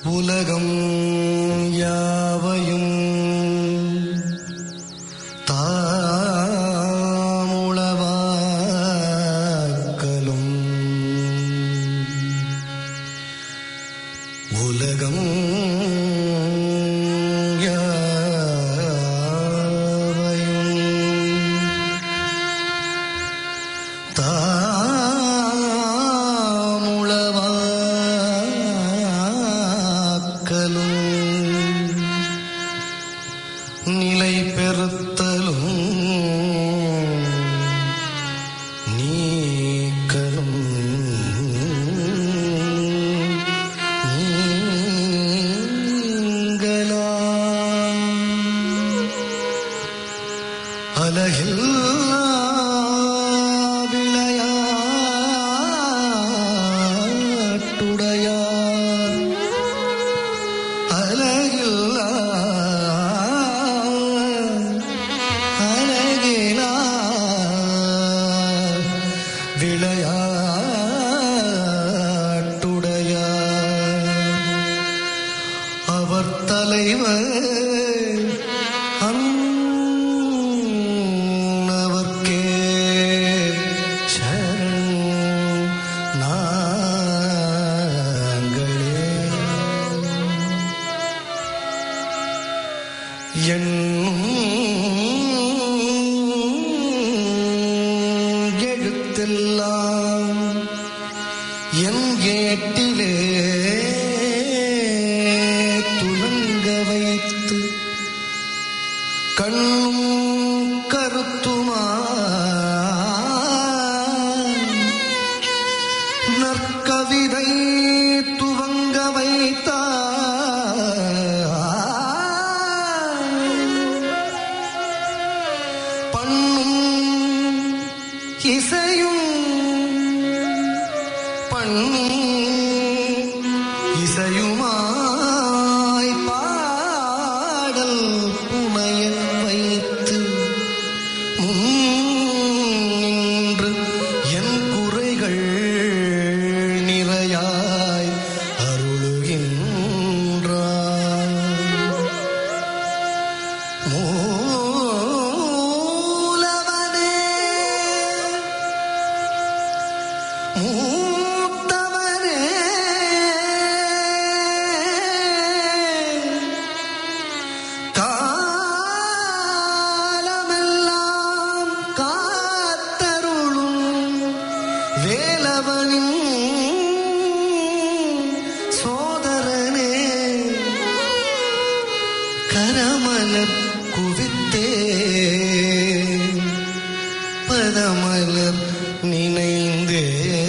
உலகம் யாவையும் தாமுளவாக்கலும் உலகம் யாவையும் தாமுளவாக்கலும் நிலை பெறுத்தலும் நீக்கலும் நீங்களாம் அலகில்லா விளையாட்டுடையார் அலகில்லா அழகிலா விளையாட்டுடையார் அவர் தலைவர் அன்னவர்க்கே சரண் நாங்களே எண்ணும் எழுத்தெல்லாம் என் கேட்டிலே துலங்க வைத்து கண்ணும் கருத்துமா நற்கவிதை துவங்க வைத்தார் பண்ணும் இசையும் பண்ணும் இசையுமாய் பாடல் புனைய வைத்து முன்னின்று என் குறைகள் நிறையாய் அருளுகின்றார் மூலவனே மூத்தவனே காலமெல்லாம் காத்தருளும் வேலவனின் சோதரனே கரமலர் குவித்தே பதமலர் நினைந்தே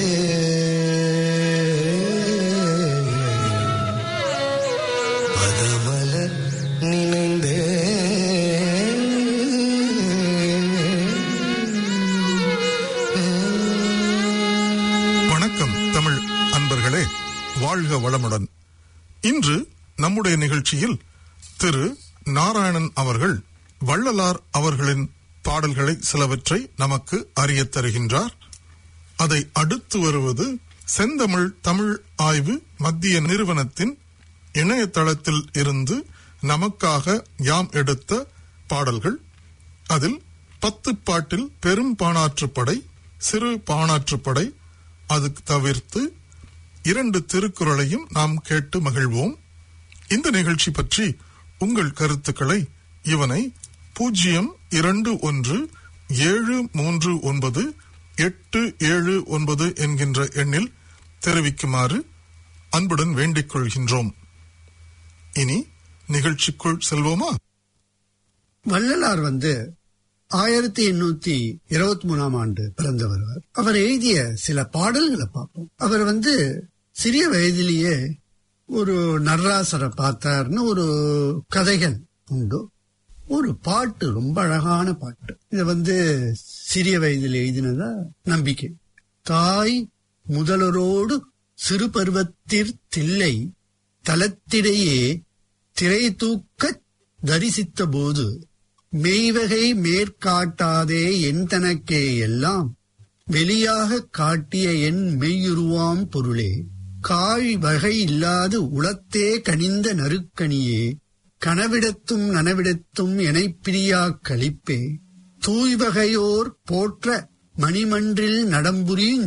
பதமலர் நினைந்தே வணக்கம் தமிழ் அன்பர்களே வாழ்க வளமுடன் இன்று நம்முடைய நிகழ்ச்சியில் திரு நாராயணன் அவர்கள் வள்ளலார் அவர்களின் பாடல்களை சிலவற்றை நமக்கு அறியத் தருகின்றார் அதை அடுத்து வருவது செந்தமிழ் தமிழ் ஆய்வு மத்திய நிறுவனத்தின் இணையதளத்தில் இருந்து நமக்காக யாம் எடுத்த பாடல்கள் அதில் பத்து பாட்டில் பெரும் பாணாற்றுப்படை சிறு பாணாற்றுப்படை அது தவிர்த்து இரண்டு திருக்குறளையும் நாம் கேட்டு மகிழ்வோம் இந்த நிகழ்ச்சி பற்றி உங்கள் கருத்துக்களை இவனை பூஜ்ஜியம் இரண்டு ஒன்று ஏழு மூன்று ஒன்பது எட்டு ஏழு ஒன்பது என்கின்ற எண்ணில் தெரிவிக்குமாறு அன்புடன் வேண்டிக் கொள்கின்றோம் இனி நிகழ்ச்சிக்குள் செல்வோமா வள்ளலார் வந்து ஆயிரத்தி எண்ணூத்தி இருபத்தி மூணாம் ஆண்டு பிறந்தவர் அவர். அவர் எழுதிய சில பாடல்களை பார்ப்போம் அவர் வந்து சிறிய வயதிலேயே ஒரு நடராசரை பார்த்தார்னு ஒரு கதைகள் உண்டு ஒரு பாட்டு ரொம்ப அழகான பாட்டு இத வந்து சிறிய வயதில் எழுதினதா நம்பிக்கை தாய் முதல்வரோடு சிறு பருவத்திற் தில்லை தலத்திடையே திரை தூக்கத் தரிசித்த போது மெய்வகை மேற்காட்டாதே என் தனக்கே எல்லாம் வெளியாக காட்டிய என் மெய்யுருவாம் பொருளே காய் வகை இல்லாது உளத்தே கனிந்த நறுக்கணியே கனவிடத்தும் நனவிடத்தும் எனைப் பிரியாக் களிப்பே தூய்வகையோர் போற்ற மணிமன்றில் நடம்புரியும்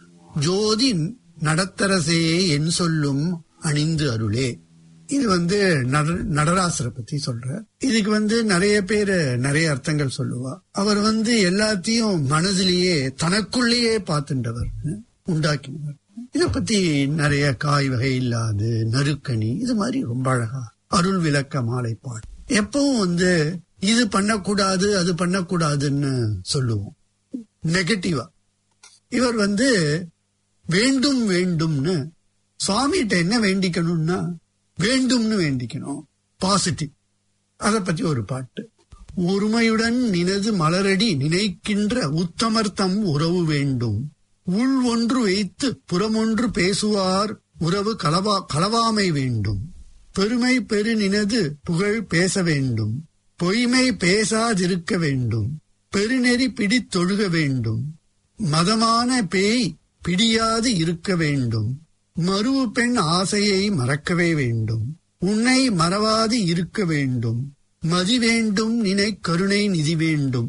ஜோதி நடத்தரசே என் சொல்லும் அணிந்து அருளே இது வந்து நட- நடராசரை பத்தி சொல்ற இதுக்கு வந்து நிறைய பேரு நிறைய அர்த்தங்கள் சொல்லுவா அவர் வந்து எல்லாத்தையும் மனதிலேயே தனக்குள்ளேயே பார்த்துட்டவர் உண்டாக்கினவர் இத பத்தி நிறைய காய் வகை இல்லாது நறுக்கணி இது மாதிரி ரொம்ப அழகா அருள் விளக்க மாலை பாடு எப்பவும் வந்து இது பண்ணக்கூடாது அது பண்ணக்கூடாதுன்னு சொல்லுவோம் நெகட்டிவா இவர் வந்து வேண்டும் வேண்டும்னு சுவாமிகிட்ட என்ன வேண்டிக்கணும்னா வேண்டும்னு வேண்டிக்கணும் பாசிட்டிவ் அத பத்தி ஒரு பாட்டு ஒருமையுடன் நினது மலரடி நினைக்கின்ற உத்தமர்த்தம் உறவு வேண்டும் உள் ஒன்று வைத்து புறமொன்று பேசுவார் உறவு களவா களவாமை வேண்டும் பெருமை பெரு நினது புகழ் பேச வேண்டும் பொய்மை பேசாதிருக்க வேண்டும் பெருநெறி பிடித்தொழுக வேண்டும் மதமான பேய் பிடியாது இருக்க வேண்டும் மருவு பெண் ஆசையை மறக்கவே வேண்டும் உன்னை மறவாது இருக்க வேண்டும் மதி வேண்டும் நினை கருணை நிதி வேண்டும்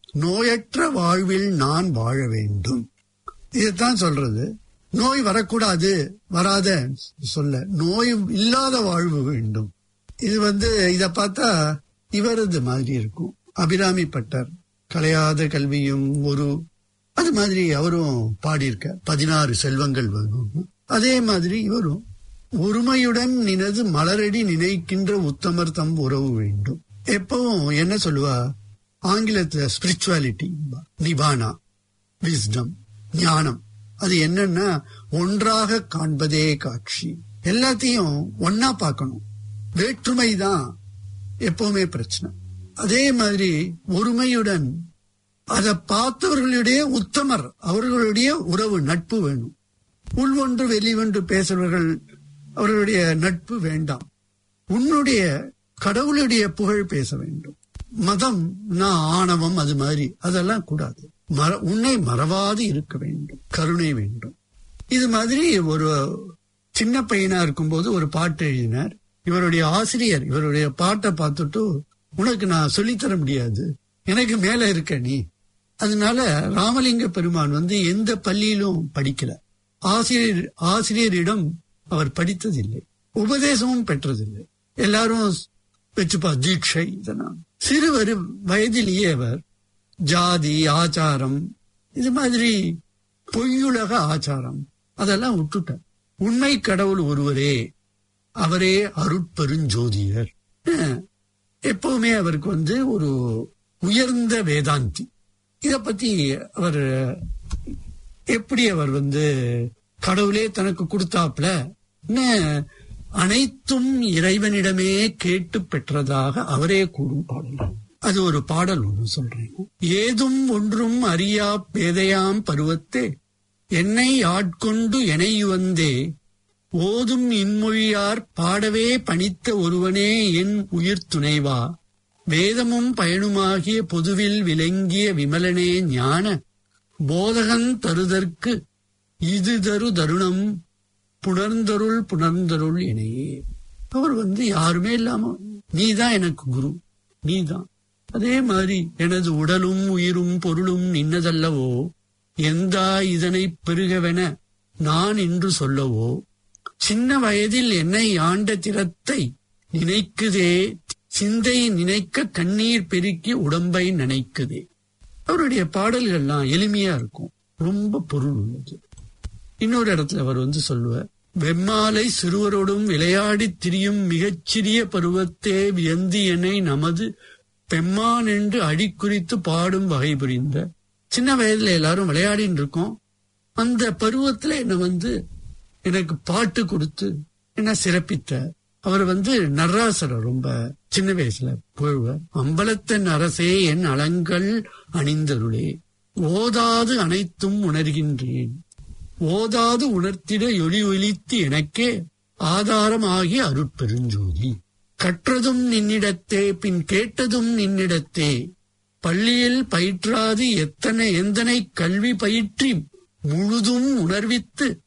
நோயற்ற வாழ்வில் நான் வாழ வேண்டும் இதைத்தான் சொல்றது நோய் வரக்கூடாது வராத சொல்ல நோய் இல்லாத வாழ்வு வேண்டும் இது வந்து இத பார்த்தா இவரது மாதிரி இருக்கும் அபிராமி பட்டர் கலையாத கல்வியும் ஒரு அது மாதிரி அவரும் பாடியிருக்க பதினாறு செல்வங்கள் வேணும் அதே மாதிரி இவரும் ஒருமையுடன் நினது மலரடி நினைக்கின்ற உத்தமர் தம் உறவு வேண்டும் எப்பவும் என்ன சொல்லுவா ஆங்கிலத்துல ஸ்பிரிச்சுவாலிட்டி நிபானா விஸ்டம் ஞானம் அது என்னன்னா ஒன்றாக காண்பதே காட்சி எல்லாத்தையும் ஒன்னா பார்க்கணும் வேற்றுமை தான் எப்பவுமே பிரச்சனை அதே மாதிரி ஒருமையுடன் அதை பார்த்தவர்களுடைய உத்தமர் அவர்களுடைய உறவு நட்பு வேணும் உள் ஒன்று வெளி ஒன்று பேசுறவர்கள் அவர்களுடைய நட்பு வேண்டாம் உன்னுடைய கடவுளுடைய புகழ் பேச வேண்டும் மதம் நான் ஆணவம் அது மாதிரி அதெல்லாம் கூடாது மற உன்னை மறவாது இருக்க வேண்டும் கருணை வேண்டும் இது மாதிரி ஒரு சின்ன பையனா இருக்கும்போது ஒரு பாட்டு எழுதினார் இவருடைய ஆசிரியர் இவருடைய பாட்டை பார்த்துட்டு உனக்கு நான் சொல்லித்தர முடியாது எனக்கு மேல இருக்க நீ அதனால ராமலிங்க பெருமான் வந்து எந்த பள்ளியிலும் படிக்கல ஆசிரியர் ஆசிரியரிடம் அவர் படித்ததில்லை உபதேசமும் பெற்றதில்லை எல்லாரும் வச்சுப்பா தீட்சை இதெல்லாம் சிறுவர் வயதிலேயே அவர் ஜாதி ஆச்சாரம் இது மாதிரி பொய்யுலக ஆச்சாரம் அதெல்லாம் விட்டுட்டார் உண்மை கடவுள் ஒருவரே அவரே அருட்பெருஞ்சோதியர் அஹ், எப்பவுமே அவருக்கு வந்து ஒரு உயர்ந்த வேதாந்தி இத பத்தி அவர் எப்படி அவர் வந்து கடவுளே தனக்கு கொடுத்தாப்ல என்ன, அனைத்தும் இறைவனிடமே கேட்டு பெற்றதாக அவரே கூறும் பாடல் அது ஒரு பாடல் ஒன்று சொல்றேன் ஏதும் ஒன்றும் அறியா பேதையாம் பருவத்தே என்னை ஆட்கொண்டு எனை வந்தே ஓதும் இன்மொழியார் பாடவே பணித்த ஒருவனே என் உயிர் துணைவா வேதமும் பயனுமாகிய பொதுவில் விளங்கிய விமலனே ஞான போதகன் தருதற்கு இது தரு தருணம் புணர்ந்தருள் புணர்ந்தருள் இணையே அவர் வந்து யாருமே இல்லாம நீதான் எனக்கு குரு நீதான் அதே மாதிரி எனது உடலும் உயிரும் பொருளும் நின்னதல்லவோ எந்தா இதனை பெருகவென நான் என்று சொல்லவோ சின்ன வயதில் என்னை ஆண்ட திறத்தை நினைக்குதே சிந்தை நினைக்க கண்ணீர் பெருக்கி உடம்பை நினைக்குதே அவருடைய பாடல்கள்லாம் எளிமையா இருக்கும் ரொம்ப பொருள் உள்ளது இன்னொரு இடத்துல அவர் வந்து சொல்லுவார் வெம்மாலை சிறுவரோடும் விளையாடித் திரியும் மிகச்சிறிய பருவத்தே வியந்தி என்னை நமது பெம்மான் என்று அடிக்குறித்து பாடும் வகை புரிந்த சின்ன வயதுல எல்லாரும் விளையாடின்னு இருக்கோம் அந்த பருவத்துல என்ன வந்து எனக்கு பாட்டு கொடுத்து என்ன சிறப்பித்த அவர் வந்து நடராசரை ரொம்ப சின்ன வயசுல புகழ்வார் அம்பலத்தன் அரசே என் அலங்கள் அணிந்தருளே ஓதாது அனைத்தும் உணர்கின்றேன் ஓதாது உணர்த்திட ஒளி ஒலித்து எனக்கே ஆதாரமாகிய அருட்பெருஞ்சோதி கற்றதும் நின்னிடத்தே பின் கேட்டதும் நின்னிடத்தே பள்ளியில் பயிற்றாது எத்தனை எந்தனை கல்வி பயிற்றி முழுதும் உணர்வித்து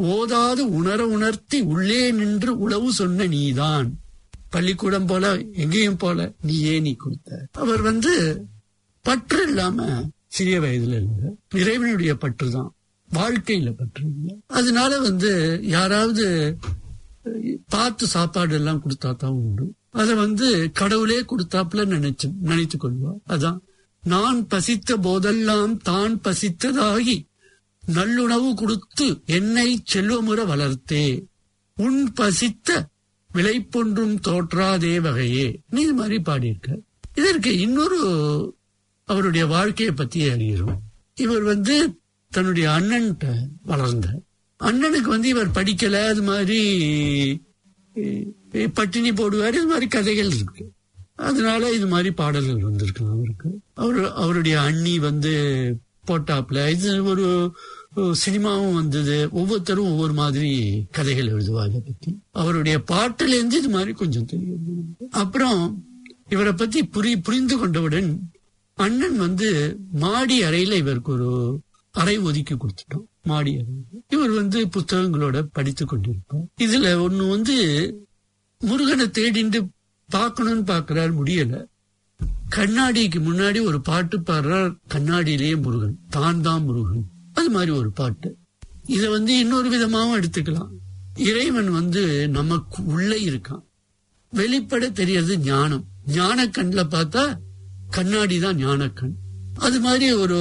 ஓதாது உணர உணர்த்தி உள்ளே நின்று உளவு சொன்ன நீதான் பள்ளிக்கூடம் போல எங்கேயும் போல நீயே நீ கொடுத்த அவர் வந்து பற்று இல்லாம சிறிய வயதுல இருந்த இறைவனுடைய பற்று தான் வாழ்க்கையில பற்று இல்லை அதனால வந்து யாராவது பார்த்து சாப்பாடு எல்லாம் கொடுத்தா தான் உண்டு அதை வந்து கடவுளே கொடுத்தாப்புல நினைச்சு நினைத்து கொள்வா அதான் நான் பசித்த போதெல்லாம் தான் பசித்ததாகி நல்லுணவு கொடுத்து என்னை செல்வமுற வளர்த்தே உன் பசித்த விளைப்பொன்றும் தோற்றாதே வகையே நீ இது மாதிரி பாடியிருக்க இதற்கு இன்னொரு அவருடைய வாழ்க்கையை பத்தி அறிகிறோம் இவர் வந்து தன்னுடைய அண்ணன்ட்ட வளர்ந்த அண்ணனுக்கு வந்து இவர் படிக்கல அது மாதிரி அஹ், பட்டினி போடுவார் இது மாதிரி கதைகள் இருக்கு அதனால இது மாதிரி பாடல்கள் வந்திருக்கு அவருக்கு அவரு அவருடைய அண்ணி வந்து போட்டாப்ல இது ஒரு ஒரு சினிமாவும் வந்தது ஒவ்வொருத்தரும் ஒவ்வொரு மாதிரி கதைகள் எழுதுவா இதை பத்தி அவருடைய பாட்டுல இருந்து இது மாதிரி கொஞ்சம் தெரியும் அப்புறம் இவரை பத்தி புரி புரிந்து கொண்டவுடன் அண்ணன் வந்து மாடி அறையில இவருக்கு ஒரு அறை ஒதுக்கி கொடுத்துட்டோம் மாடி அறை இவர் வந்து புத்தகங்களோட படித்து கொண்டிருப்பார் இதுல ஒண்ணு வந்து முருகனை தேடிண்டு பார்க்கணும்னு பார்க்கிறார் முடியல கண்ணாடிக்கு முன்னாடி ஒரு பாட்டு பாடுறார் கண்ணாடியிலேயே முருகன் தான் தான் முருகன் அது மாதிரி ஒரு பாட்டு இத வந்து இன்னொரு விதமாவும் எடுத்துக்கலாம் இறைவன் வந்து நமக்கு உள்ளே இருக்கான் வெளிப்பட தெரியறது ஞானம் ஞான கண்ல பார்த்தா கண்ணாடி தான் ஞானக்கண் அது மாதிரி ஒரு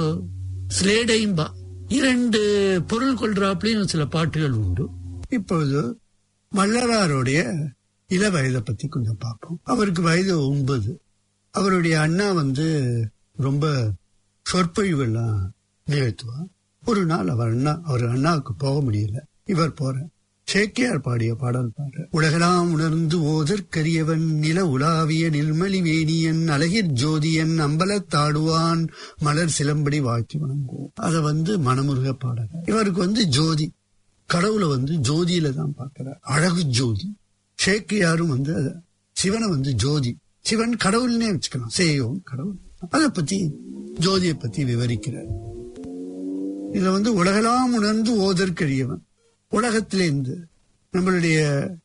ஸ்லேடையும் பா இரண்டு பொருள் கொள்றாப்லயும் சில பாட்டுகள் உண்டு இப்பொழுது வள்ளலாருடைய இள வயதை பத்தி கொஞ்சம் பார்ப்போம் அவருக்கு வயது ஒன்பது அவருடைய அண்ணா வந்து ரொம்ப சொற்பொழிவெல்லாம் நிகழ்த்துவார் ஒரு நாள் அவர் அண்ணா அவர் அண்ணாவுக்கு போக முடியல இவர் போற சேக்கியார் பாடிய பாடல் பாடுற உலகெல்லாம் உணர்ந்து ஓதற்கரியவன் நில உலாவிய நிர்மலி வேணியன் அழகிற் ஜோதியன் அம்பலத்தாடுவான் மலர் சிலம்படி வாழ்த்தி வணங்குவோம் அத வந்து மனமுருக பாடல இவருக்கு வந்து ஜோதி கடவுளை வந்து ஜோதியில தான் பார்க்கிறார் அழகு ஜோதி சேக்கியாரும் வந்து அத- சிவனை வந்து ஜோதி சிவன் கடவுள்னே வச்சுக்கலாம் சேயோம் கடவுள் அதை பத்தி ஜோதியை பத்தி விவரிக்கிறார் இதுல வந்து உலகெல்லாம் உணர்ந்து ஓதற்கரியவன் உலகத்திலேருந்து நம்மளுடைய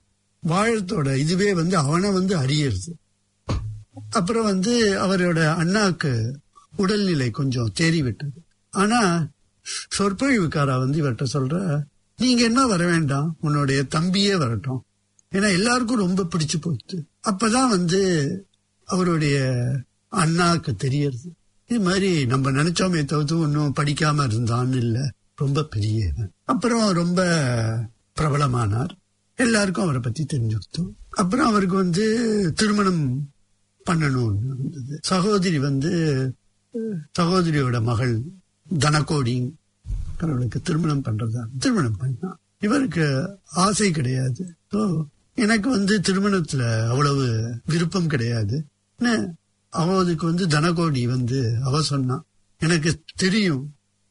வாழத்தோட இதுவே வந்து அவனை வந்து அறியறது அப்புறம் வந்து அவரோட அண்ணாக்கு உடல்நிலை கொஞ்சம் தேறி விட்டது ஆனா சொற்பொழிவுக்காரா வந்து இவர்கிட்ட சொல்ற நீங்க என்ன வர வேண்டாம் உன்னுடைய தம்பியே வரட்டும் ஏன்னா எல்லாருக்கும் ரொம்ப பிடிச்சு போச்சு அப்பதான் வந்து அவருடைய அண்ணாக்கு தெரியறது இது மாதிரி நம்ம நினைச்சோமே தவிர்த்து ஒன்னும் படிக்காம இருந்தான்னு இல்ல ரொம்ப பெரியவன் அப்புறம் ரொம்ப பிரபலமானார் எல்லாருக்கும் அவரை பத்தி தெரிஞ்சுக்கிட்டோம் அப்புறம் அவருக்கு வந்து திருமணம் பண்ணணும்னு இருந்தது சகோதரி வந்து அஹ், சகோதரியோட மகள் தனகோடி அவளுக்கு திருமணம் பண்றதா திருமணம் பண்ணா இவருக்கு ஆசை கிடையாது So, எனக்கு வந்து திருமணத்துல அவ்வளவு விருப்பம் கிடையாது என்ன, அவளுக்கு வந்து தனகோடி வந்து அவ சொன்னா எனக்கு தெரியும்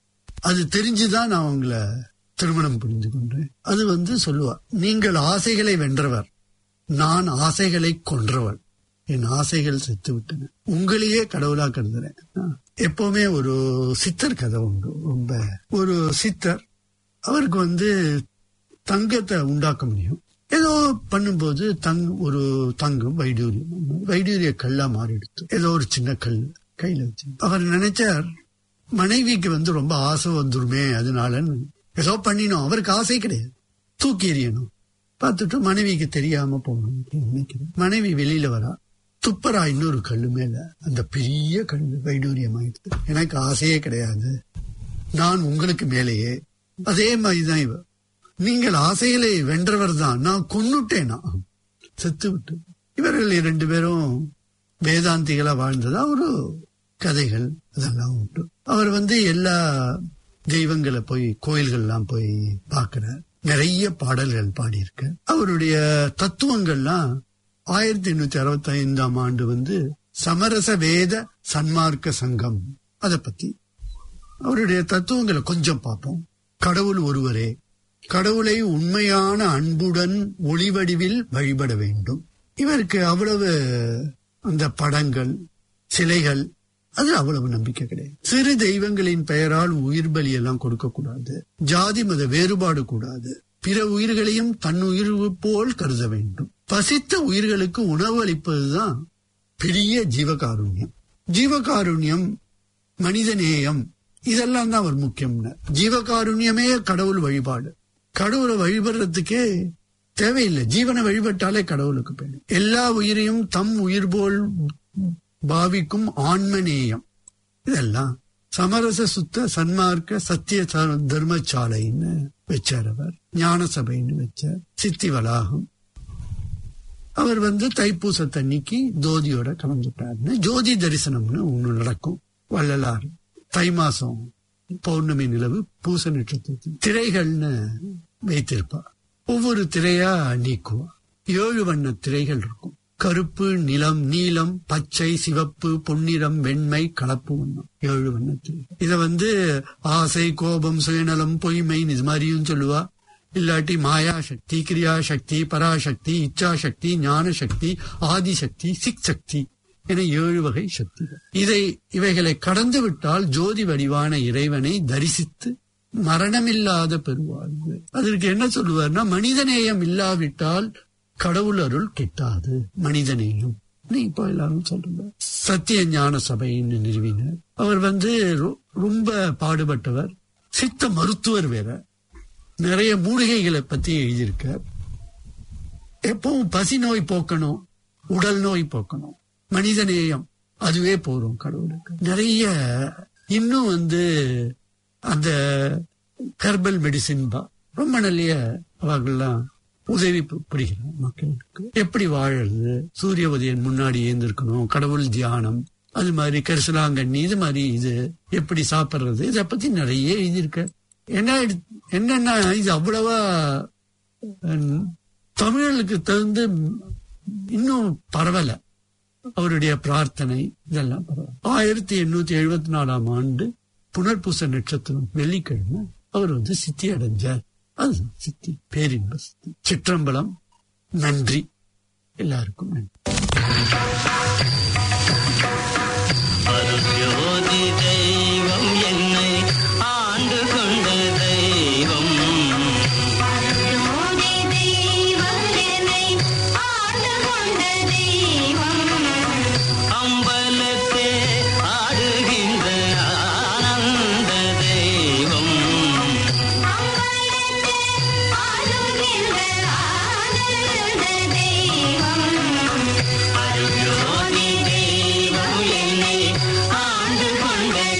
அது தெரிஞ்சுதான் நான் அவங்கள திருமணம் புரிந்து கொண்டேன் அது வந்து சொல்லுவா நீங்கள் ஆசைகளை வென்றவர் நான் ஆசைகளை கொன்றவள் என் ஆசைகள் செத்து விட்டன உங்களையே கடவுளா கருதுறேன் ஆ. எப்பவுமே ஒரு சித்தர் கதை உண்டு ரொம்ப ஒரு சித்தர் அவருக்கு வந்து தங்கத்தை உண்டாக்க முடியும் ஏதோ பண்ணும்போது தங் ஒரு தங்கம் வைடூரியம் வைடூரிய கல்லா மாறிடுத்து ஏதோ ஒரு சின்ன கல் கையில வச்சு அவர் நினைச்சார் மனைவிக்கு வந்து ரொம்ப ஆசை வந்துருமே அதனால ஏதோ பண்ணினோம் அவருக்கு ஆசை கிடையாது தூக்கி எறியணும் பார்த்துட்டு மனைவிக்கு தெரியாம போகணும் அப்படின்னு நினைக்கிறேன் மனைவி வெளியில வரா துப்பரா இன்னொரு கல்லு மேல அந்த பெரிய கல்லு வைடூரியம் ஆயிடுது எனக்கு ஆசையே கிடையாது நான் உங்களுக்கு மேலேயே அதே மாதிரிதான் இவ நீங்கள் ஆசைகளை வென்றவர் தான் நான் கொன்னுட்டேனா செத்து விட்டு இவர்கள் இரண்டு பேரும் வேதாந்திகளா வாழ்ந்ததா ஒரு கதைகள் அதெல்லாம் உண்டு அவர் வந்து எல்லா தெய்வங்களை போய் கோயில்கள்லாம் போய் பார்க்கிறார் நிறைய பாடல்கள் பாடியிருக்க அவருடைய தத்துவங்கள்லாம் ஆயிரத்தி எண்ணூத்தி அறுபத்தி ஐந்தாம் ஆண்டு வந்து சமரச வேத சன்மார்க்க சங்கம் அதை பத்தி அவருடைய தத்துவங்களை கொஞ்சம் பார்ப்போம் கடவுள் ஒருவரே கடவுளை உண்மையான அன்புடன் ஒளிவடிவில் வழிபட வேண்டும் இவருக்கு அவ்வளவு அந்த படங்கள் சிலைகள் அது அவ்வளவு நம்பிக்கை கிடையாது சிறு தெய்வங்களின் பெயரால் உயிர் பலி எல்லாம் கொடுக்க கூடாது ஜாதி மத வேறுபாடு கூடாது பிற உயிர்களையும் தன் உயிர் போல் கருத வேண்டும் பசித்த உயிர்களுக்கு உணவு அளிப்பதுதான் பெரிய ஜீவகாருண்யம் ஜீவகாருண்யம் மனிதநேயம் இதெல்லாம் தான் அவர் முக்கியம்னு ஜீவகாருண்யமே கடவுள் வழிபாடு கடவுளை வழிபடுறதுக்கே தேவையில்லை ஜீவனை வழிபட்டாலே கடவுளுக்கு போயிடும் எல்லா உயிரையும் தம் உயிர் போல் பாவிக்கும் ஆன்மநேயம் இதெல்லாம் சமரச சுத்த சன்மார்க்க சத்திய ச- தர்மசாலைன்னு வச்சார் அவர் ஞான சபைன்னு வச்சார் சித்தி வளாகம் அவர் வந்து தைப்பூசத்தன்னைக்கு ஜோதியோட கலந்துட்டாருன்னு ஜோதி தரிசனம்னு ஒண்ணு நடக்கும் வள்ளலார் தை மாசம் பௌர்ணமி நிலவு பூச நட்சத்திரத்தில் திரைகள்னு வைத்திருப்பா ஒவ்வொரு திரையா நீக்குவா ஏழு வண்ண திரைகள் இருக்கும் கருப்பு நிலம் நீலம் பச்சை சிவப்பு பொன்னிறம் வெண்மை கலப்பு வண்ணம் ஏழு வண்ண திரை இத வந்து ஆசை கோபம் சுயநலம் பொய்மை இது மாதிரியும் சொல்லுவா இல்லாட்டி மாயா சக்தி கிரியா சக்தி பராசக்தி இச்சா சக்தி ஞான சக்தி ஆதிசக்தி சிக் சக்தி என ஏழு வகை சக்திகள் இதை இவைகளை கடந்து விட்டால் ஜோதி வடிவான இறைவனை தரிசித்து மரணமில்லாத பெறுவார்கள் அதற்கு என்ன சொல்லுவார்னா மனிதநேயம் இல்லாவிட்டால் கடவுள் அருள் கிட்டாது மனிதநேயம் நீ இப்போ எல்லாரும் சொல்றாங்க சத்திய ஞான சபைன்னு நிறுவினர் அவர் வந்து ரொ- ரொம்ப பாடுபட்டவர் சித்த மருத்துவர் வேற நிறைய மூலிகைகளை பத்தி எழுதியிருக்கார் எப்பவும் பசி நோய் போக்கணும் உடல் நோய் போக்கணும் மனிதநேயம் அதுவே போதும் கடவுளுக்கு நிறைய இன்னும் வந்து அந்த ஹெர்பல் மெடிசின் பா ரொம்ப நல்ல அவர்கள்லாம் உதவி பு- புரிகிறார் மக்களுக்கு எப்படி வாழறது சூரிய உதயன் முன்னாடி ஏந்திருக்கணும் கடவுள் தியானம் அது மாதிரி கரிசலாங்கண்ணி இது மாதிரி இது எப்படி சாப்பிடுறது இத பத்தி நிறைய எழுதியிருக்க என்ன எடுத்- என்னன்னா இது அவ்வளவா ஹம், தமிழுக்கு தகுந்து இன்னும் பரவல அவருடைய பிரார்த்தனை இதெல்லாம் பரவல ஆயிரத்தி எண்ணூத்தி எழுபத்தி நாலாம் ஆண்டு புனர்பூச நட்சத்திரம் வெள்ளிக்கிழமை அவர் வந்து சித்தி அடைஞ்சார் அது சித்தி பேரின்ப சித்தி சிற்றம்பலம் நன்றி எல்லாருக்கும் நன்றி அருஜோதி தெய்வம் என்னை ஆண்டு கொண்ட தெய்வம் ஜோதி தெய்வம் என்னை ஆண்டு கொண்ட தெய்வம் அம்பலத்தே ஆடுகின்ற ஆனந்த தெய்வம் அம்பலத்தே ஆடுகின்ற ஆனந்த தெய்வம் அருஜோதி தெய்வம் என்னை ஆண்டு கொண்ட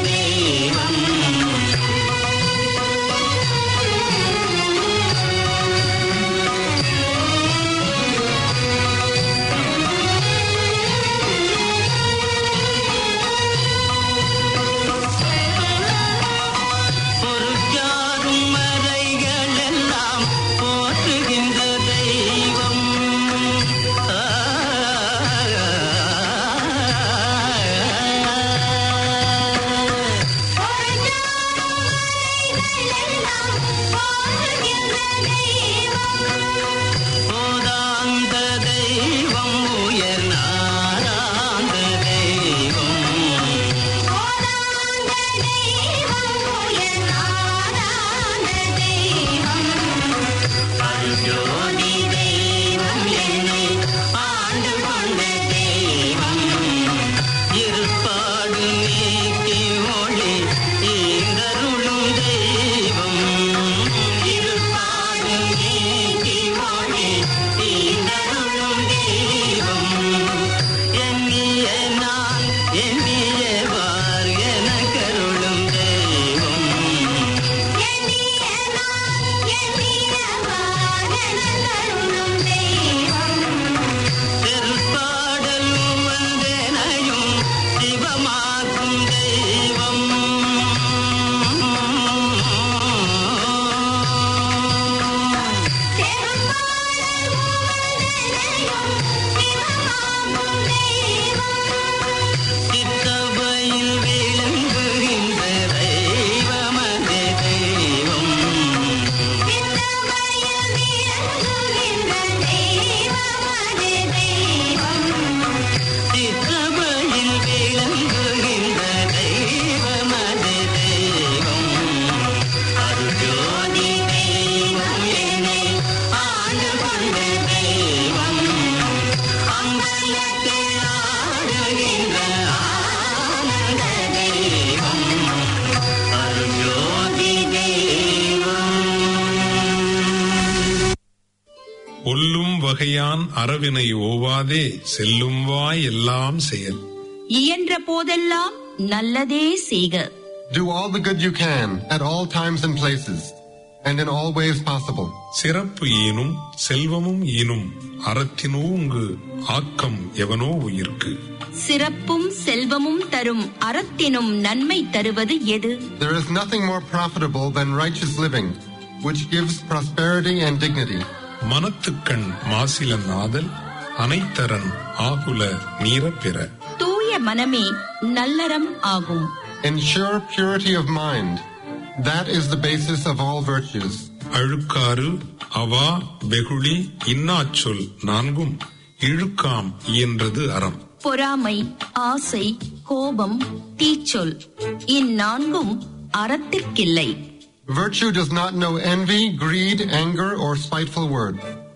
ஒல்லும் வகையான் அரவினை ஓவாதே செல்லும் வாய் எல்லாம் செயல் இயன்ற போதெல்லாம் நல்லதே செய்க Do all the good you can at all times and places, and in all ways possible. சிறப்பு ஈனும் செல்வமும் ஈனும் அறத்தினூங்கு ஆக்கம் எவனோ உயிர்க்கு சிறப்பும் செல்வமும் தரும் அறத்தினும் நன்மை தருவது எது There is nothing more profitable than righteous living, which gives prosperity and dignity. மனத்துக்கண் மாசிலன் ஆதல் அனைத்தரன் ஆகுல நீரப்பிற தூய மனமே நல்லறம் ஆகும் Ensure purity of mind. That is the basis of all virtues. அழுக்காறு அவா வெகுளி இன்னாச்சொல் நான்கும் இழுக்காம் இயன்றது அறம் பொறாமை ஆசை கோபம் தீச்சொல் இந்நான்கும் அறத்திற்கில்லை Virtue does not know envy, greed, anger, or spiteful word.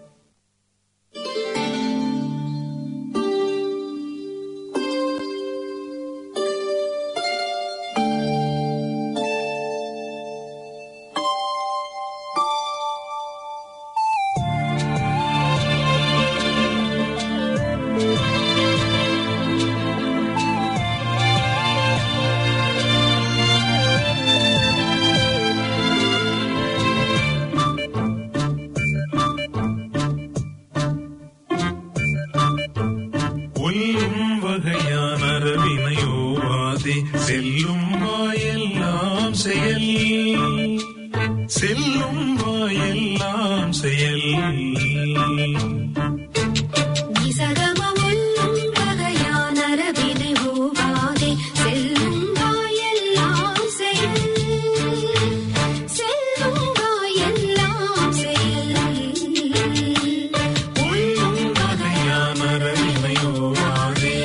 ஒல்லும் வகையான அரவினையோவாதே செல்லும் வாயெல்லாம் செயல் செல்லும் வாயெல்லாம் செயல் நிசகமமுள்ளும் வகையான அரவினை ஓவாதே செல்லும் வாயெல்லாம் செயல் செல்லும் வாயெல்லாம் செயல் ஒல்லும் வகையான அரவினையோவாதே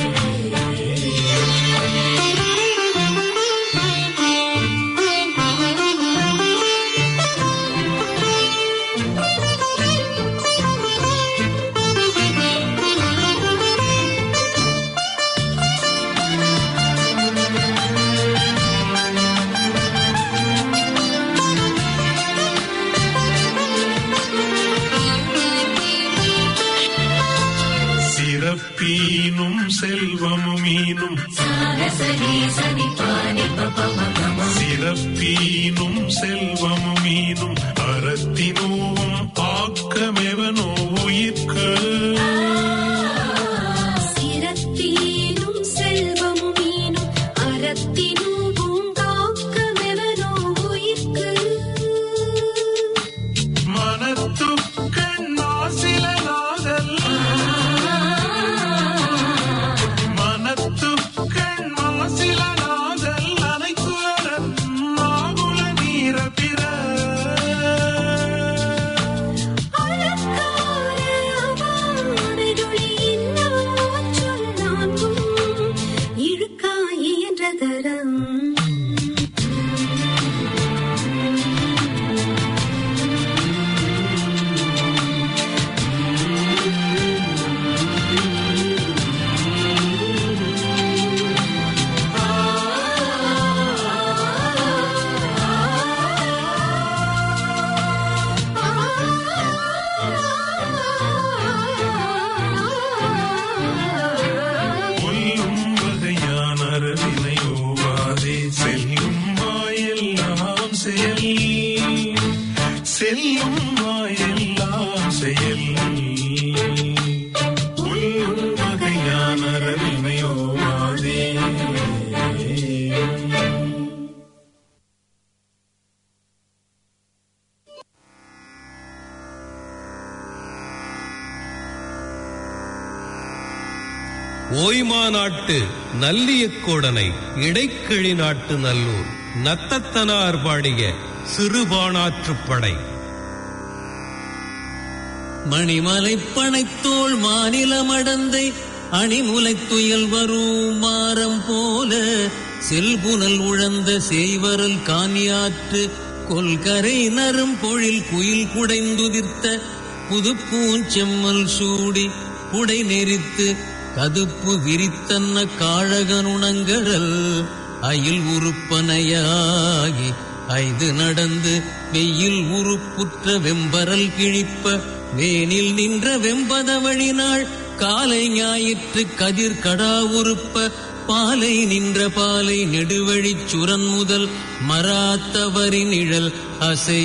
சிறப்பீனும் செல்வமுமீனும் சிறப்பீனும் செல்வமுமீனும் அறத்தினோவும் ஆக்கமெவனோ உயிர்க்கு சிரத்தீனும் செல்வமும் ஈனும் அறத்தினும் பூங்காக்கமெவனோ உயிர்க்கு மனத்துக்கண் மாசிலனாதல் மனத்துக்கண் மாசிலனாதல் அனைத்துலன் ஆகுல நீர பிற அலங்கார அவானருளின் நாச்சொல் நான்கும் இழுக்காய் என்ற தரம் கொல்லும் வகையான அரவினையோவாதே செல்லும் வாயெல்லாம் செயல் செல்லும் வாயெல்லாம் செயல் கொல்லும் வகையான அரவினையோவாதே ஓய்மா நாட்டு நல்லியக்கோடனை இடைக்கிழி நாட்டு நல்லூர் நத்தத்தனார் பாடிய சிறுபானாற்றுப்படை மணிமலை பனைத்தோள் மாநில மடந்தை அணிமுலை துயல் வரும் மாறம் போல செல்புனல் உழந்த செய்வரல் காணியாற்று கொல்கரை நரும் பொழில் குயில் குடைந்துதிர்த்த புதுப்பூஞ்செம்மல் சூடி புடை நெறித்து கதுப்பு விரித்தன்ன காழகனுணங்கரல் அயில் உறுப்பனையாகி ஐது நடந்து வெயில் உருப்புற்ற வெம்பரல் கிழிப்ப வேனில் நின்ற வெம்பதவழி நாள் காலை ஞாயிற்று கதிர் கடா உறுப்ப பாலை நின்ற பாலை நெடுவழிச் சுரன் முதல் மராத்தவரி நிழல் அசை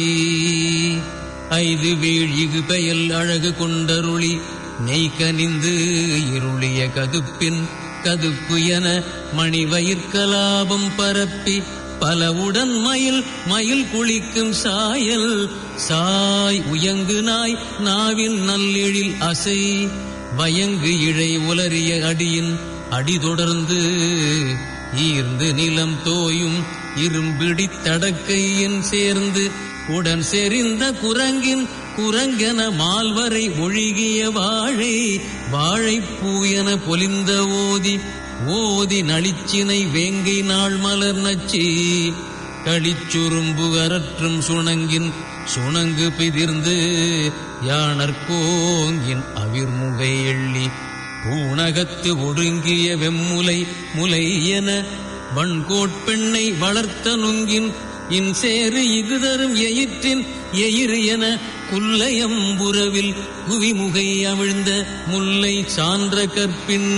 ஐது வீழ் இகு பெயல் அழகு கொண்டருளி நெய் கனிந்து இருளிய கதுப்பின் கதுப்பு என மணிவயிற்கலாபம் பரப்பி பலவுடன் மயில் மயில் குளிக்கும் சாயல் சாய் உயங்கு நாய் நாவின் நல்லெழில் அசை வயங்கு இழை உலறிய அடியின் அடி தொடர்ந்து ஈர்ந்து நிலம் தோயும் இரும்பிடி தடக்கையின் சேர்ந்து உடன் செறிந்த குரங்கின் குரங்கென மால்வரை ஒழுகிய வாழை வாழைப்பூ என பொலிந்த ஓதி ஓதி நளிச்சினை வேங்கை நாள் மலர் நச்சி களிச்சுரும்பு அரற்றும் சுணங்கின் சுணங்கு பிதிர்ந்து யானர்கோங்கின் அவிர்முகை எள்ளி பூணகத்து ஒடுங்கிய வெம்முலை முலை என வண்கோட்பெண்ணை வளர்த்த நுங்கின் இன்சேறு இகுதரும் எயிற்றின் எயிறு என குல்லையம்புறவில் குவிமுகை அவிழ்ந்த முல்லை சான்ற கற்பின்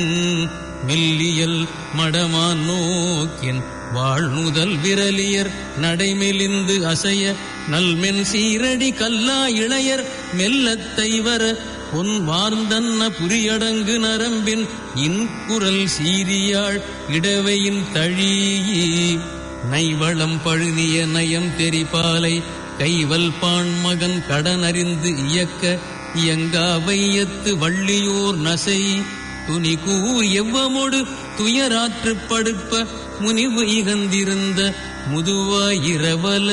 மெல்லியல் மடமான் நோக்கின் வாழ்நுதல் விரலியர் நடைமெலிந்து அசைய நல்மென் சீரடி கல்லா இளையர் மெல்லத் தைவர பொன் வார்ந்தன்ன புரியடங்கு நரம்பின் இன்குரல் சீரியாள் இடவையின் தழீ நைவளம் பழுனிய நயம் தெரிபாலை கைவல் பாண் மகன் கடனறிந்து இயக்க இயங்கா வையத்து வள்ளியோர் நசை துணி கூர் எவ்வமொடு துயராற்று படுப்ப முனிவு இகந்திருந்த முதுவாயிரவல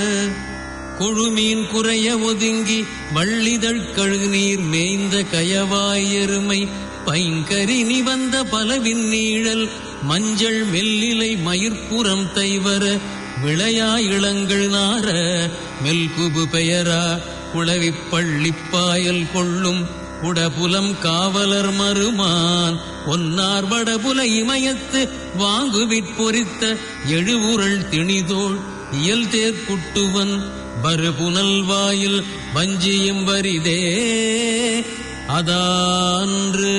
கொழுமீன் குறைய ஒதுங்கி வள்ளிதழ் கழுநீர் மேய்ந்த கயவாயெருமை பைங்கரி நிவந்த பலவின் நீழல் மஞ்சள் மெல்லிலை மயிர்ப்புறம் தைவர விளையா இளங்கள் நார மெல்குபு பெயரா குளவிப் பள்ளிப்பாயல் கொள்ளும் குடபுலம் காவலர் மருமான் பொன்னார் வடபுல இமயத்து வாங்குவிற் பொறித்த எழுவுரள் திணிதோள் இயல் தேர்க்குட்டுவன் பருபுனல் வாயில் வஞ்சியும் வரிதே அதான்று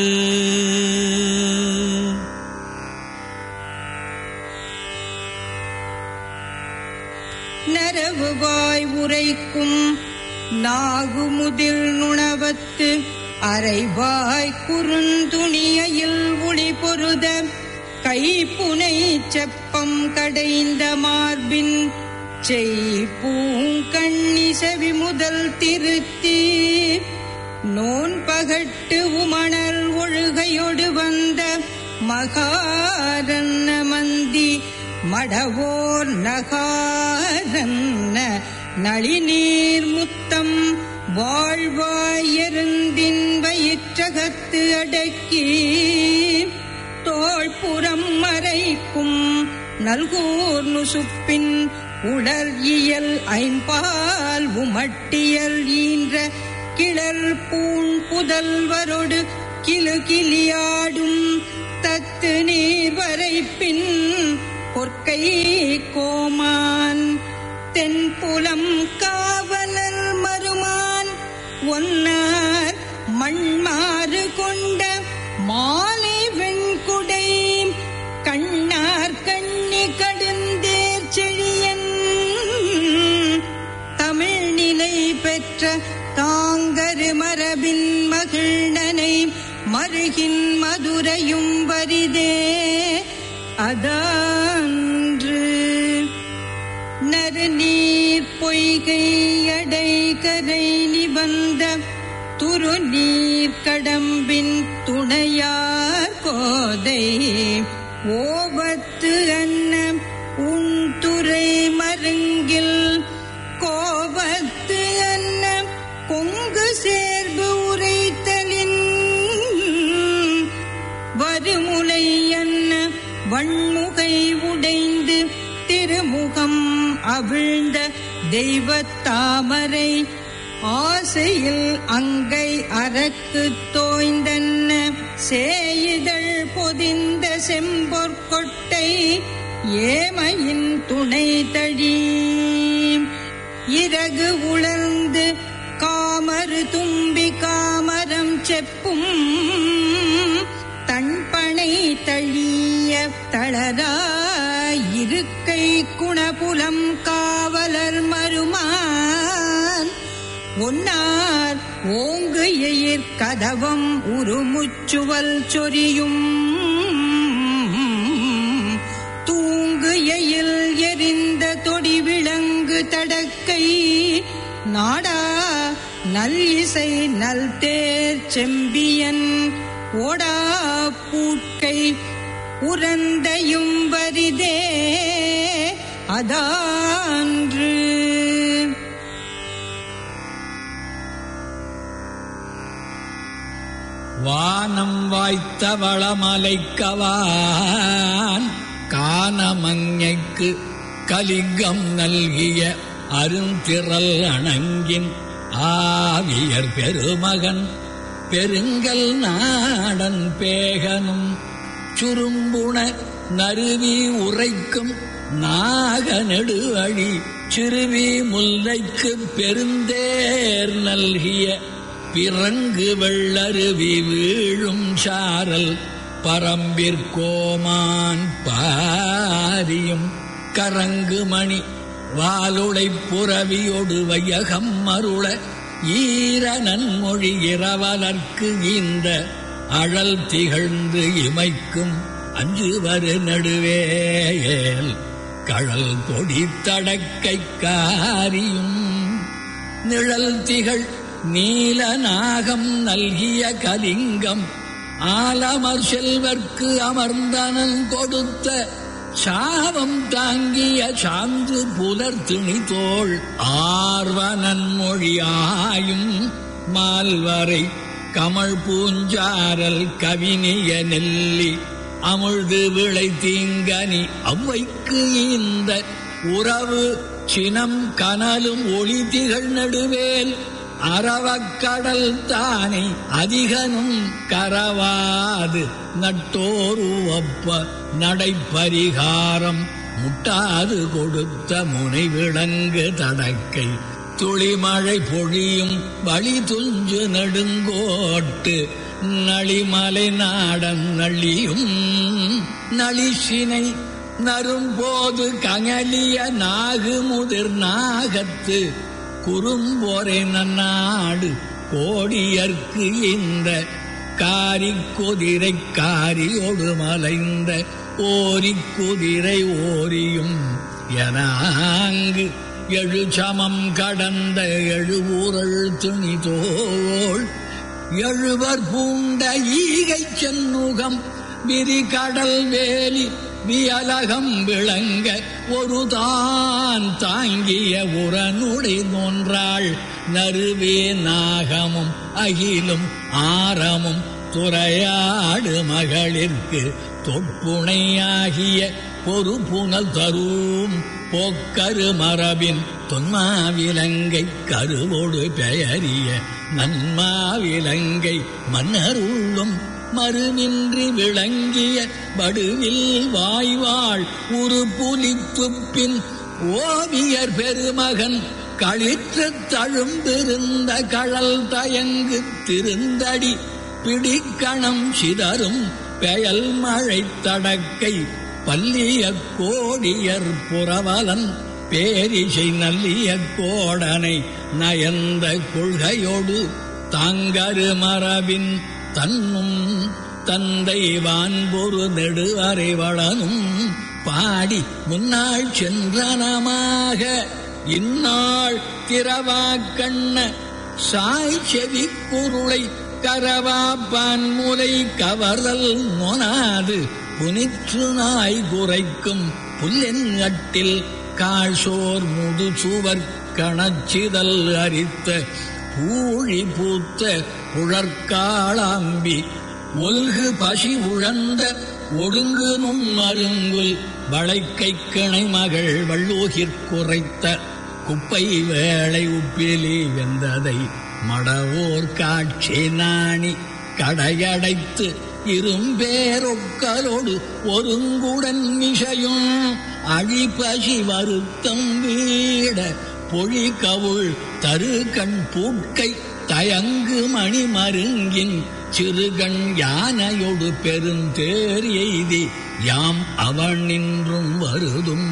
நரவுவாய் உரைக்கும் நாகுமுதிர் நுணவத்து அரைவாய் குறுந்துணியில் ஒளி பொருத கைப்புனை செப்பம் கடைந்த மார்பின் செய்பூங்கண்ணி செவி முதல் திருத்தி நோன் பகட்டு உமணர் ஒழுகையொடு வந்த மகாரன்ன மந்தி மடவோர் நகாரன்ன நளிநீர் முத்தம் வாழ்வாயருந்தின் வயிற்றகத்து அடக்கி தோள்புறம் மறைக்கும் நல்கூர் நுசுப்பின் உடல் இயல் ஐம்பால் உமட்டியல் ஈன்ற கிளர் பூண் புதல்வரொடு கிளு கிளியாடும் தத்து நீர் வரைப்பின் பொற்கை கோமான் தென்புலம் காவலர் மருமான் ஒன்னார் மண்மாறு கொண்ட மாலை வெண்குடை கண்ணார் கண்ணி கடுந்தேர் செழியன் தமிழ் நிலை பெற்ற தாங்கரு மரபின் மகிழ்நனை மருகின் மதுரையும் வரிதே அதான்று நறுநீர் பொய்கை அடை கரை நிபந்த துருநீர் கடம்பின் துணையார் கோதை ஓபத்து அன்ன உன் துறை மருங்கில் கோபத்து அன்ன கொங்கு சேர்பு உரைத்தலின் வருமுலை அன்ன வன்முகை உடைந்து திருமுகம் அவிழ்ந்த தெய்வத் தாமரை ஆசையில் அங்கை அரக்கு தோய்ந்தன்ன சேயிதழ் பொதிந்த செம்பொற்கொட்டை ஏமையின் துணை தழி இறகு உலர்ந்து காம காமரு தும்பி காமரம் செப்பும் தன்பனை தழிய தளராயிருக்கை குணபுலம் காவலர் மருமான் ஒன்னார் ஓங்கு எயிர் கதவம் உருமுச்சுவல் சொரியும் தூங்கு எயில் எரிந்த தொடி விளங்கு தடக்கை நாடா நல் இசை நல் தேர் செம்பியன் ஓடா பூட்கை உரந்தையும் வரிதே அதான்று வானம் வாய்த்த வளமலைக்கவான் கானமங்கைக்கு கலிங்கம் நல்கிய அருந்திரல் அணங்கின் ஆவியர் பெருமகன் பெருங்கல் நாடன் பேகனும் சுரும்புண நறுவி உரைக்கும் நாக நெடுவழி சிறுவி முல்லைக்கு பெருந்தேர் நல்கிய பிறங்கு வெள்ளருவி வீழும் சாரல் பரம்பிற்கோமான் பாரியும் கரங்கு மணி வாலுளை புறவியொடு வையகம் மருள ஈர நன்மொழி இரவலர்க்கு இந்த அழல் திகழ்ந்து இமைக்கும் அஞ்சு வரு நடுவேல் கழல் கொடி தடக்கை காரியும் நிழல் திகழ் நீல நாகம் நல்கிய கலிங்கம் ஆலமர் செல்வர்க்கு அமர்ந்தனன் கொடுத்த சாவம் தாங்கிய சாந்து புலர் திணிதோள் ஆர்வனன் மொழியாயும் மால்வரை கமழ் பூஞ்சாரல் கவினிய நெல்லி அமுழ்து விளை தீங்கனி அவ்வைக்கு இந்த உறவு சினம் கனலும் ஒளி திகழ் நடுவேல் அறவக்கடல் தானே அதிகனும் கரவாது நட்டோரு ஒப்ப நடைப்பரிகாரம் முட்டாது கொடுத்த முனை விளங்கு தடக்கை துளிமழை பொழியும் வழி துஞ்சு நெடுங்கோட்டு நளிமலை நாடன் நளியும் நளிசினை நரும்போது கங்கலிய நாகு முதிர் நாகத்து குறும்போரை நன்னாடு கோடியர்க்கு இந்த காரி குதிரை காரியோடு மலைந்த ஓரி குதிரை ஓரியும் எனாங்கு எழு சமம் கடந்த எழுவூரல் துணி தோள் எழுவர் பூண்ட ஈகை சென்னுகம் விரி கடல் வேலி வியலகம் விளங்க ஒரு தான் தாங்கிய உரனுடை நோன்றாள் நறுவே நாகமும் அகிலும் ஆரமும் துறையாடு மகளிர்க்கு தொப்புணையாகிய பொறுப்புணல் தரும் போக்கரு மரபின் தொன்மாவிலங்கை கருவோடு பெயரிய நன்மாவிலங்கை மன்னருள்ளும் மறுநின்றி விளங்கிய வடுவில் வாய்வாள் ஒரு புலித்துப்பின் ஓவியர் பெருமகன் களிற்று தழும்பிருந்த கழல் தயங்கு திருந்தடி பிடிக்கணம் சிதறும் பெயல் மழை தடக்கை பல்லிய கோடியர் புறவலன் பேரிசை நல்லிய கோடனை நயந்த கொள்கையோடு தாங்கரு மரபின் தன்னும் தந்தை வான்பொரு நெடுவரை வளனும் பாடி முன்னாள் சென்றனமாக இந்நாள் திரவாக்கண்ண சாய் செவி குருளை கரவாப்பான் முலை கவர்தல் நோனாது புனிற்று நாய் குறைக்கும் புல்லெங்கட்டில் காழ்சோர் முது சுவர் கணச்சிதல் அரித்த பூழி பூத்த புழற்காளாம்பி ஒல்கு பசி உழந்த ஒடுங்கு நும் மருங்குல் வளைக்கை கிணை மகள் வள்ளூகிற் குறைத்த குப்பை வேளை உப்பிலி வெந்ததை மடவோர் காட்சி நாணி கடையடைத்து இரும்பேரொக்கலோடு ஒருங்குடன் மிசையும் அழிபசி வருத்தம் வீட பொழி கவுள் தரு கண் பூட்கை தயங்கு மணி மருங்கின் சிறுகண் யானையொடு பெருந்தேர் எய்தி யாம் அவன் நின்றும் வருதும்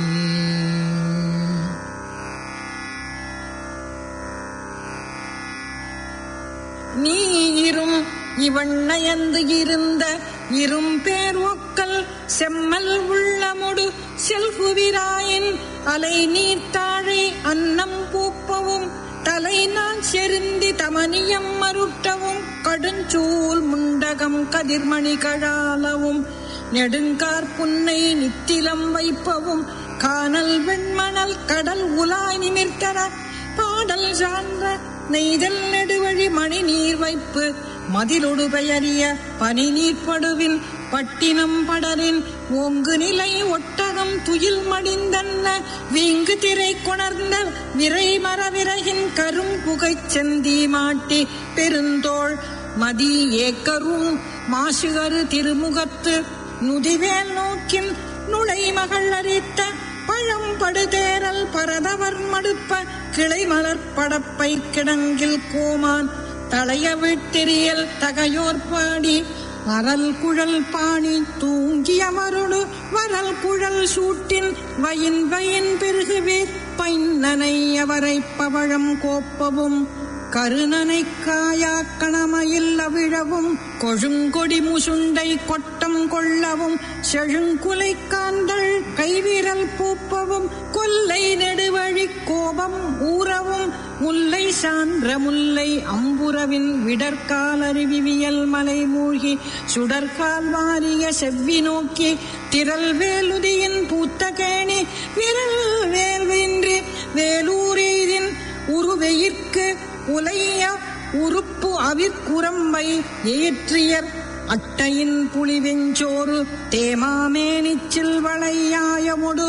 நீரும் இவன் நயந்து இருந்த இரும்பேர் ஒக்கல் செம்மல் உள்ளமுடு செல்குவிராயின் அலை நீர்த்தாழை அன்னம் பூப்பவும் தலை நான் செருந்தி தமனியம் மருட்டவும் கடுஞ்சூல் முண்டகம் கதிர்மணி கழாலவும் நெடுங்கார் புன்னை நித்திலம் வைப்பவும் கானல் வெண்மணல் கடல் உலாய் நிமிர்த்தன பாடல் சார்ந்த நெய்தல் நெடுவழி மணி நீர் வைப்பு மதிலொடு பெயரிய பனி நீர்ப்படுவின் பட்டினம் படரின் ஓங்கு நிலை ஒட்டகம் துயில் மடிந்தன்ன வீங்கு திரை கொணர்ந்த விரை மரவிறகின் கரும் புகைச் செந்தி மாட்டி பெருந்தோள் மதி ஏக்கரும் மாசுகரு திருமுகத்து நுதிவேல் நோக்கின் நுழை மகள் அரித்த பழம் படுதேரல் பரதவர் மடுப்ப கிளை மலர் படப்பை கிடங்கில் கோமான் தளைய விட்டெறியல் தகையோர் பாடி அரல் குழல் பாணி தூங்கிய மருடு வரல் குழல் சூட்டின் வயின் வயின் பெருகுவே பைன்னனை அவரை பவழம் கோப்பவும் கருணனை காயாக்கணமையில் அவிழவும் கொழுங்கொடி முசுண்டை கொட்டம் கொள்ளவும் செழுங்குலை காந்தள் கைவிரல் பூப்பவும் கொல்லை நெடுவழி கோபம் ஊறவும் முல்லை சான்ற முல்லை அம்புரவின் விடற்கால் அருவிவியல் மலை மூழ்கி சுடற்கால் வாரிய செவ்வி நோக்கி திரள் வேலுதியின் பூத்த கேணி விரல் வேல்வின்றி வேலூரீரின் உருவெயிற்கு உலைய உறுப்பு அவிற்குரம்பை ஏற்றியர் அட்டையின் புலிவெஞ்சோறு தேமாமேனிச்சில் வளையாயமுடு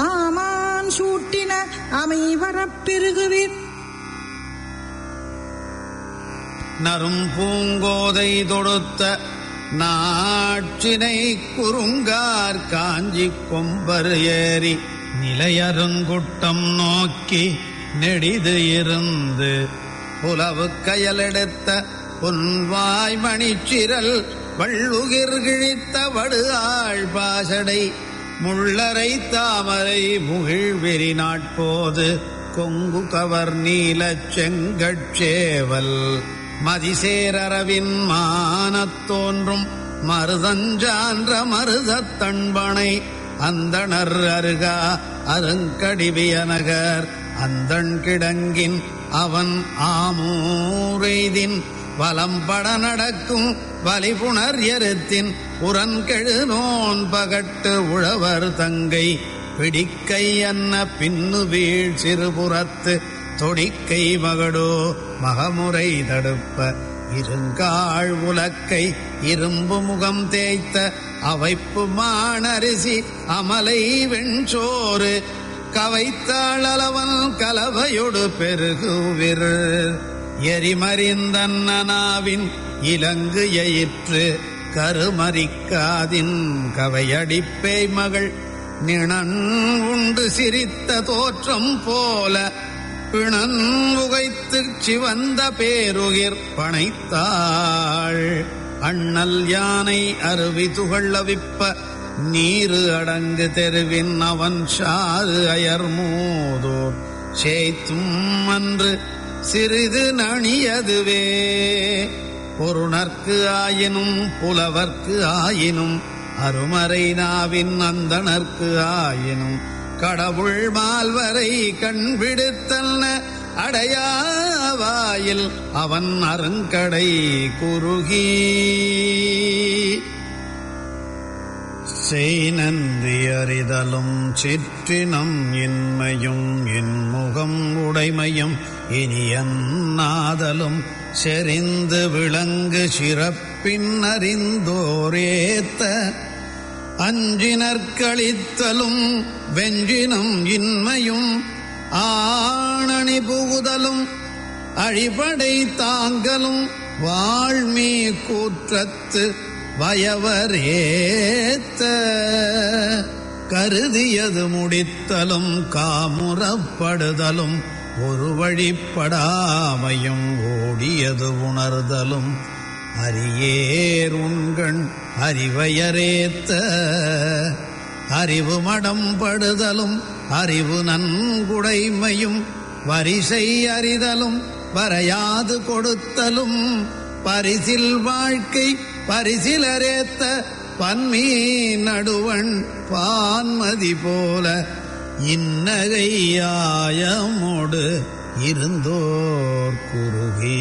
ஆமான் சூட்டின அமைவரப் பெருகுவிர் நரும் பூங்கோதை தொடுத்த நாட்சினை குறுங்கார் காஞ்சி கொம்பர் ஏறி நிலையருங்குட்டம் நோக்கி நெடிது இருந்து புலவு கயலெடுத்த பொன்வாய் மணிச்சிரல் வள்ளுகிர் கிழித்த வடு ஆள் பாசடை முள்ளரை தாமரை முகிழ் வெறி நாட்போது கொங்கு கவர் நீலச் செங்கட்சேவல் மதிசேரரவின் மானத் தோன்றும் மருதஞ்சான்ற மருதத் தண்பனை அந்தணர் அருகா அருங்கடிவியநகர் அந்தண் கிடங்கின் அவன் ஆமூரெய்தின் வலம்பட நடக்கும் வலிபுணர் எருத்தின் உரன்கெழு நோன் பகட்டு உழவர் தங்கை பிடிக்கை அன்ன பின்னு வீழ் சிறுபுறத்து தொடிக்கை மகடோ மகமுறை தடுப்ப இருங்காள் உலக்கை இரும்பு முகம் தேய்த்த அவைப்பு மானரிசி அமலை வெண்சோறு கவைத்தாளவன் கலவையொடு பெருகுவிர் எரிமறிந்தன்னாவின் இலங்கு எயிற்று கருமறிக்காதின் கவையடிப்பேய் மகள் நிணன் உண்டு சிரித்த தோற்றம் போல பிணன் உகைத்து சிவந்த பேருகிர் பனைத்தாள் அண்ணல் யானை அருவி துகளவிப்ப நீரு அடங்கு தெருவின் அவன் சாறு அயர்மூதோர் சேய்த்தும் அன்று சிறிது நணியதுவே பொருணர்க்கு ஆயினும் புலவர்க்கு ஆயினும் அருமறை நாவின் அந்தணர்க்கு ஆயினும் கடவுள் மால்வரை கண்பிடித்தல்ன அடையாவாயில் அவன் அருங்கடை குறுகி செய் நன்றி அறிதலும் சிற்றினம் இன்மையும் இன்முகம் உடைமையும் இனியன்னாதலும் செறிந்து விளங்கு சிறப்பின் அறிந்தோரேத்த அஞ்சினற்களித்தலும் வெஞ்சினும் இன்மையும் ஆணணி புகுதலும் அழிபடை தாங்கலும் வாழ்மீ கூற்றத்து வயவரேத்த கருதியது முடித்தலும் காமுறப்படுதலும் ஒரு வழிப்படாமையும் ஓடியது உணர்தலும் அரியேர் உண்கண் அறிவையரேத்த அறிவு மடம் படுதலும் அறிவு நன்குடைமையும் வரிசை அறிதலும் வரையாது கொடுத்தலும் பரிசில் வாழ்க்கை பரிசிலரேத்த பன்மீ நடுவன் பான்மதி போல இன்னகையாயமோடு இருந்தோர் குறுகே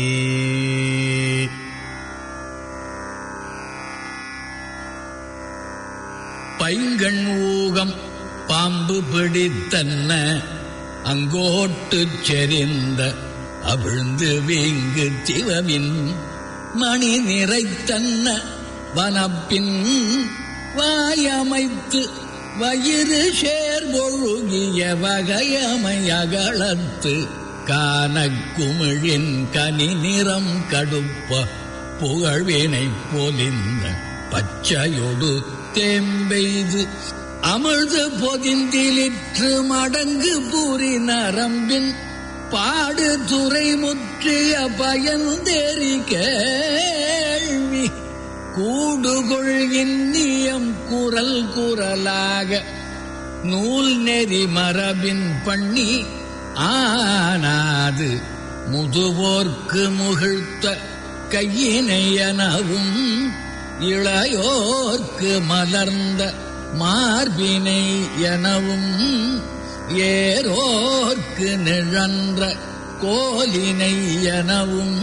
பைங்கண் ஊகம் பாம்பு பிடித்தன்ன அங்கோட்டுச் செறிந்த அவிழ்ந்து வீங்கு திவவின் மணி நிறைத்தன்ன வனப்பின் வாயமைத்து வயிறு சேர்வொழுகிய வகையமை அகலத்து கானக்குமிழின் கனி நிறம் கடுப்ப புகழ்வினை பொலிந்த பச்சையொடு தேம்பெய்து அமிழ்து பொதிந்திலிற்று மடங்கு பூரி நரம்பின் பாடு துறை முற்றிய பயந்தேறி கேள்வி கூடுகொள் இன்னியம் குரல் குரலாக நூல் நெறி மரபின் பண்ணி ஆனாது முதுவோர்க்கு முகிழ்த்த கையினை எனவும் இளையோர்க்கு மலர்ந்த மார்பினை எனவும் ஏரோர்க்கு நிழன்ற கோலினை எனவும்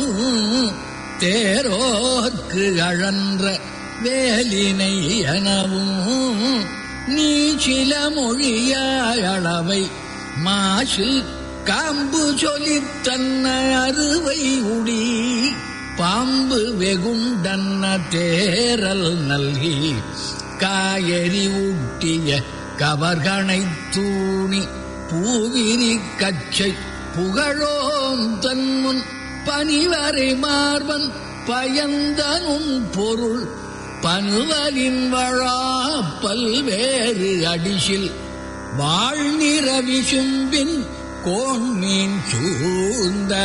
தேரோர்க்கு அழன்ற வேலினை எனவும் நீ சில மொழியாளவை மாசில் காம்பு சொல்லித் தன்ன அறுவை உடி பாம்பு வெகுண்டன்ன தேரல் நல்கி காயறி ஊட்டிய கவர்கனை தூணி பூவிரி கச்சை புகழோம் தன்முன் பனிவரை மார்பன் பயந்தனும் பொருள் பனுவலின் வழா பல்வேறு அடிசில் வாழ்நிற விசும்பின் கோண்மீன் சூழ்ந்த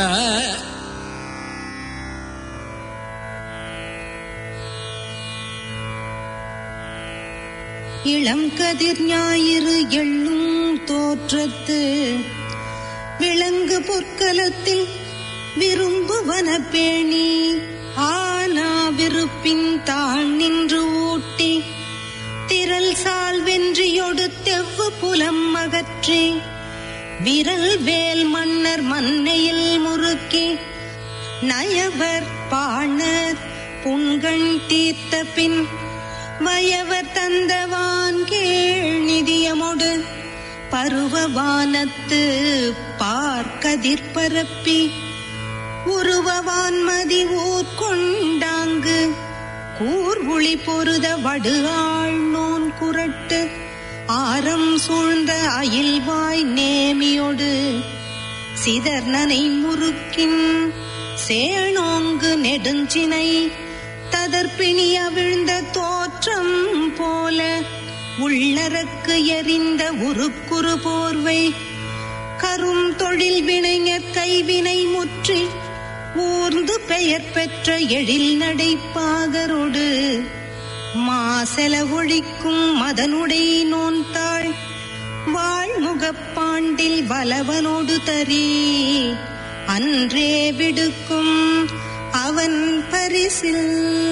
இளம் கதிர் ஞாயிறு எள்ளும் தோற்றத்து விலங்கு பொற்கலத்தில் விரும்புவன பேணி ஆனா விருப்பின் தாழ் நின்று ஊட்டி திரள் சால் வென்றியொடு தெவ்வு புலம் அகற்றி விரல் வேல் மன்னர் மன்னையில் முறுக்கி நயவர் பாணர் புண்கண் தீர்த்த பின் வயவர் தந்தவான் கேள் நிதியமொடு பருவவானத்து பார்க்கதிர் பரப்பி உருவவான்மதி ஊர் கொண்டாங்கு கூர்வுளி பொருத வடு ஆழ்நோன் குரட்டு ஆரம் சூழ்ந்த அயில்வாய் நேமியொடு சிதர்னனை முறுக்கின் சேணோங்கு நெடுஞ்சினை ததற்பிணி அவிழ்ந்த தோற்றம் போல உள்ளறக்கு எறிந்த உருக்குறு போர்வை கரும் தொழில் வினைஞர் கைவினை முற்றி ஊர்ந்து பெயர் பெற்ற எழில் நடைப்பாகரோடு மாசெல ஒழிக்கும் மதனுடை நோன்தாள் வாழ்முகப்பாண்டில் வலவனோடு தரி அன்றே விடுக்கும் அவன் பரிசில்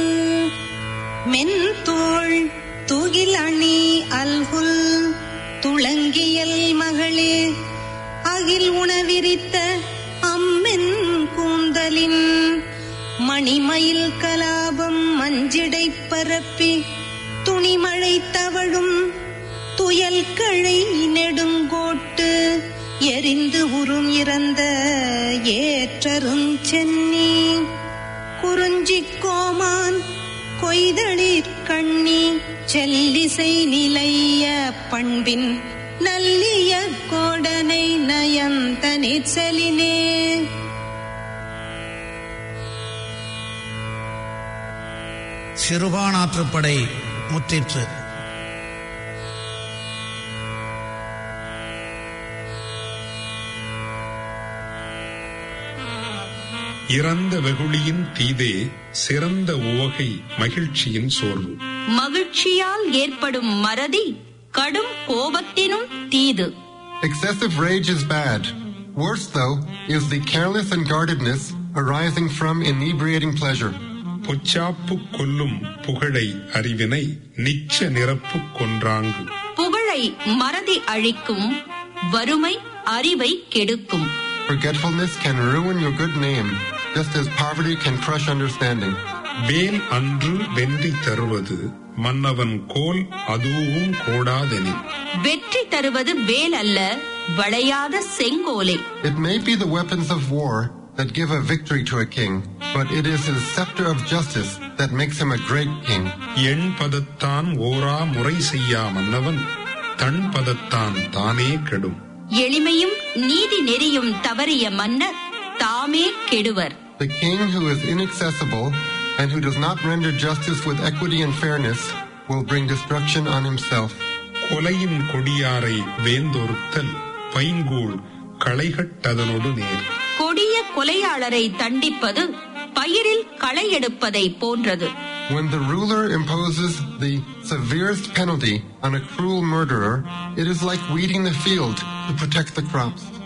மென்தோள் துகில் அணி அல்குல் துளங்கியல் மகளே அகில் உணவிரித்த அம்மென் கூந்தலின் மணிமயில் கலாபம் மஞ்சிடை பரப்பி துணிமழை தவழும் துயல் கழை நெடுங்கோட்டு எரிந்து உறும் இறந்த ஏற்றரும் சென்னி குறிஞ்சிக் கோமான் கொய்தளிர் கண்ணி செல்லிசை நிலைய பண்பின் நல்லிய கோடனை நயந்த நிச்சலினே சிறுபானாற்றுப்படை முற்றிற்று இறந்த வெகுளியின் தீதே சிறந்த உவகை மகிழ்ச்சியின் சோர்வு மகிழ்ச்சியால் ஏற்படும் மறதி கடும் கோபத்தினும் தீது Excessive rage is bad. Worse, though, is the careless unguardedness arising from inebriating pleasure. பொச்சாப்பு கொல்லும் புகழை அறிவினை நிச்ச நிரப்பு கொன்றாங்கு புகழை மறதி அழிக்கும் வறுமை அறிவை கெடுக்கும் Forgetfulness can ruin your good name, just as poverty can crush understanding. வேல் அன்று வென்றி தருவது மன்னவன் கோல் அதுவும் கோடாதெனின் வெற்றி தருவது வேல் அல்ல வளையாத செங்கோலே It may be the weapons of war that give a victory to a king, but it is his scepter of justice that makes him a great king. எண் பதத்தான் ஓரா முறை செய்யா மன்னவன் தன் பதத்தான் தானே கெடும் எளிமையும் நீதி நெறியும் தவறிய மன்னர் தாமே கெடுவர் The king who is inaccessible and who does not render justice with equity and fairness will bring destruction on himself. கொலையின் கொடியாரை வேந்தொருத்தல் பைங்கூழ் களைகட்டதனொடு நேர் கொடிய கொலையாளரை தண்டிப்பது பயிரில் களை எடுப்பதை போன்றது When the ruler imposes the severest penalty on a cruel murderer, it is like weeding the field to protect the crops.